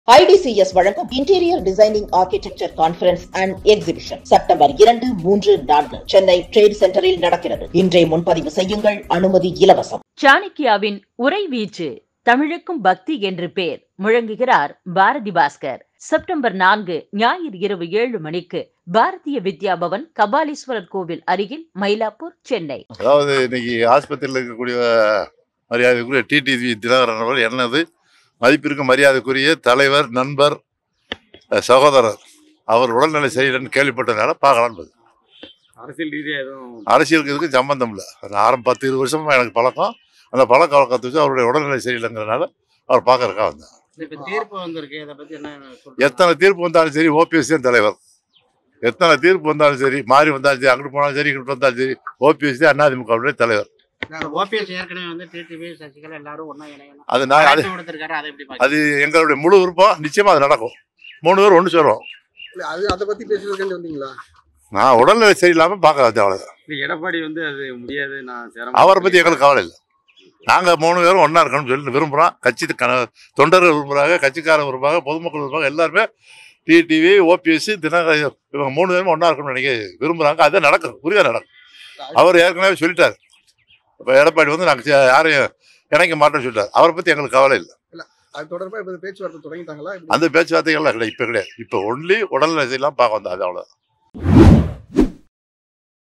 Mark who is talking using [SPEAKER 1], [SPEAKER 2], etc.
[SPEAKER 1] IDCS வழங்கும் interior designing architecture conference and exhibition September இரண்டு மூன்று நான்கு சென்னை ட்ரேட் சென்டரில் நடக்கிறது இன்றைய முன்பதிவு செய்யுங்கள் அனுமதி இலவசம்
[SPEAKER 2] சாணக்கியாவின் உரைவீச்சு தமிழுக்கும் பக்தி என்று பேர் முழங்குகிறார் பாரதி பாஸ்கர் செப்டம்பர் நான்கு ஞாயிறு இரவு ஏழு மணிக்கு பாரதிய வித்யா பவன் கபாலீஸ்வரர் கோவில் அருகில் மயிலாப்பூர் சென்னை
[SPEAKER 3] அதாவது இன்னைக்கு ஆஸ்பத்திரியில் இருக்கக்கூடிய மரியாதைக்குரிய டிடிவி தினகரன் அவர் எனது மதிப்பிற்கு மரியாதைக்குரிய தலைவர் நண்பர் அஹ், சகோதரர் அவர் உடல்நிலை சரியில்லைன்னு கேள்விப்பட்டதுனால பார்க்கலான்னு
[SPEAKER 4] அரசியல் ரீதியா எதுவும்
[SPEAKER 3] அரசியலுக்கு இதுக்கு சம்பந்தம் இல்லை ஆரம்ப பத்து இருபது வருஷமா எனக்கு பழக்கம் அந்த பழக்க வழக்கத்தை வச்சு அவருடைய உடல்நிலை சரியில்லைங்கிறனால அவர் பார்க்கறக்கா வந்தேன்
[SPEAKER 4] இப்ப தீர்ப்பு வந்திருக்கு இதை பத்தி என்ன சொல்றீங்க?
[SPEAKER 3] எத்தனை தீர்ப்பு வந்தாலும் சரி ஓபிஎஸ் தான் தலைவர் எத்தனை தீர்ப்பு வந்தாலும் சரி மாறி வந்தாலும் சரி அங்கிட்டு போனாலும் சரி இங்கிட்டு வந்தாலும் சரி ஓபிஎஸ் தான் அதிமுகவுடைய தலைவர்
[SPEAKER 4] ஓபிஎஸ் ஏற்கனவே வந்து டிடிவி சசிகலா எல்லாரும் ஒண்ணா இணையணும்
[SPEAKER 3] அது நான் அது
[SPEAKER 4] அழைப்பு விடுத்திருக்காரு அதை எப்படி பாக்குறீங்க?
[SPEAKER 3] அது எங்களுடைய முழு விருப்பம் நிச்சயமா அது நடக்கும் மூணு பேர் ஒன்று சொல்லுவோம்
[SPEAKER 5] இல்ல அது அதை பத்தி பேசுறதுக்கு வந்தீங்களா
[SPEAKER 3] நான் உடல்நிலை சரியில்லாம பார்க்க அவ்வளவுதான்
[SPEAKER 4] இல்ல, எடப்பாடி வந்து அது முடியாது நான் சிரமம்
[SPEAKER 3] அவரை பத்தி எங்களுக்கு கவலை இல்லை நாங்க மூணு பேரும் ஒண்ணா இருக்கணும்னு சொல்லி விரும்புறோம் கட்சி கன தொண்டர்கள் விரும்புறாங்க கட்சிக்காரர் விரும்புறாங்க பொதுமக்கள் விரும்புறாங்க எல்லாருமே டிடிவி ஓபிஎஸ் தினகர இவங்க மூணு பேரும் ஒண்ணா இருக்கணும்னு நினைக்க விரும்புறாங்க அது நடக்கும் உறுதியாக நடக்கும் அவர் ஏற்கனவே சொல்லிட்டார் இப்போ எடப்பாடி வந்து நாங்கள் யாரையும் இணைக்க மாட்டோம்னு சொல்லிட்டார் அவரை பத்தி எங்களுக்கு கவலை இல்லை
[SPEAKER 5] அது தொடர்பா இப்ப பேச்சுவார்த்தை தொடங்கிட்டாங்களா இப்படி?
[SPEAKER 3] அந்த பேச்சுவார்த்தைகள்லாம் கிடையாது இப்போ கிடையாது இப்போ ஒன்லி உடல்நிலை சரியில்லாம பார்க்க வந்தோம் அது அவ்வளோ